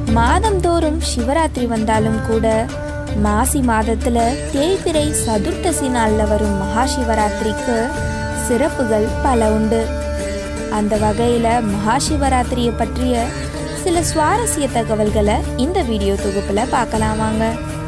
மாதந்தோறும் சிவராத்திரி வந்தாலும் கூட மாசி மாதத்துல தேய்பிறை சதுர்த்தசி நாள்ல வரும் மகா சிவராத்திரிக்கு சிறப்புகள் பல உண்டு அந்த வகையில மகா சிவராத்திரியை பற்றிய சில சுவாரஸ்ய தகவல்களை இந்த வீடியோ தொகுப்புல பார்க்கலாம் வாங்க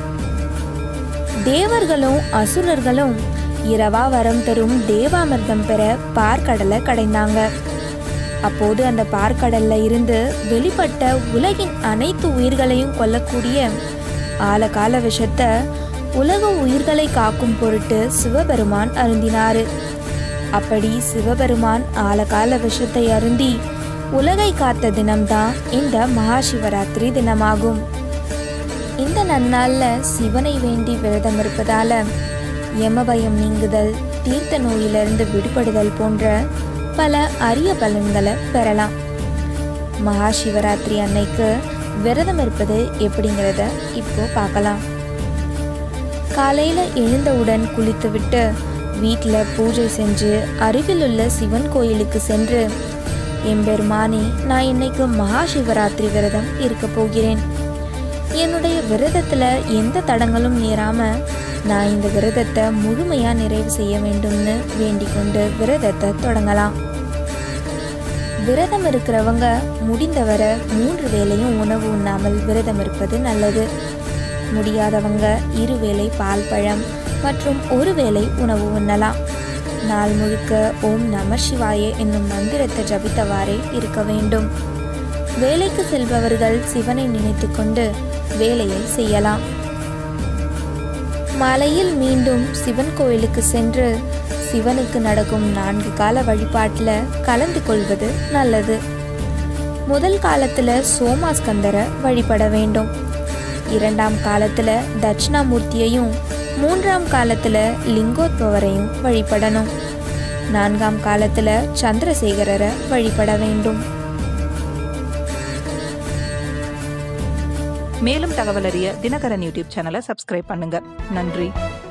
தேவர்களும் அசுரர்களும் இரவா வரம் தரும் தேவாமிர்தம் பெற பார்க்கடலை கடைந்தாங்க அப்போது அந்த பார்க்கடல்ல இருந்து வெளிப்பட்ட உலகின் அனைத்து உயிர்களையும் கொல்லக்கூடிய ஆழகால விஷத்தை உலக உயிர்களை காக்கும் பொருட்டு சிவபெருமான் அருந்தினாரு அப்படி சிவபெருமான் ஆழகால விஷத்தை அருந்தி உலகை காத்த தினம்தான் இந்த மகா சிவராத்திரி தினமாகும் இந்த நன்னாள்ல சிவனை வேண்டி விரதம் இருப்பதால யமபயம் நீங்குதல் தீர்த்த நோயிலிருந்து விடுபடுதல் போன்ற பல அரிய பலன்களை பெறலாம் மகா சிவராத்திரி அன்னைக்கு விரதம் இருப்பது எப்படிங்கிறத இப்போ பார்க்கலாம் காலையில் எழுந்தவுடன் குளித்துவிட்டு வீட்டில் பூஜை செஞ்சு அருகில் உள்ள சிவன் கோயிலுக்கு சென்று எம்பெருமானே நான் இன்னைக்கு மகா சிவராத்திரி விரதம் இருக்க போகிறேன் என்னுடைய விரதத்தில் எந்த தடங்களும் நேராம நான் இந்த விரதத்தை முழுமையாக நிறைவு செய்ய வேண்டும்னு வேண்டிக் கொண்டு விரதத்தை தொடங்கலாம் விரதம் இருக்கிறவங்க முடிந்தவரை மூன்று வேளையும் உணவு உண்ணாமல் விரதம் இருப்பது நல்லது முடியாதவங்க இருவேளை பால் பழம் மற்றும் ஒரு வேளை உணவு உண்ணலாம் நாள் முழுக்க ஓம் நம சிவாய என்னும் மந்திரத்தை ஜபித்தவாறே இருக்க வேண்டும் வேலைக்கு செல்பவர்கள் சிவனை நினைத்து கொண்டு வேலையை செய்யலாம் மாலையில் மீண்டும் சிவன் கோயிலுக்கு சென்று சிவனுக்கு நடக்கும் நான்கு கால வழிபாட்டில் கலந்து கொள்வது நல்லது முதல் காலத்தில் சோமாஸ்கந்தரை வழிபட வேண்டும் இரண்டாம் காலத்தில் தட்சிணாமூர்த்தியையும் மூன்றாம் காலத்தில் லிங்கோத்பவரையும் வழிபடணும் நான்காம் காலத்தில் சந்திரசேகரரை வழிபட வேண்டும் மேலும் தகவல் அறிய தினகரன் யூடியூப் சேனலை சப்ஸ்கிரைப் பண்ணுங்க நன்றி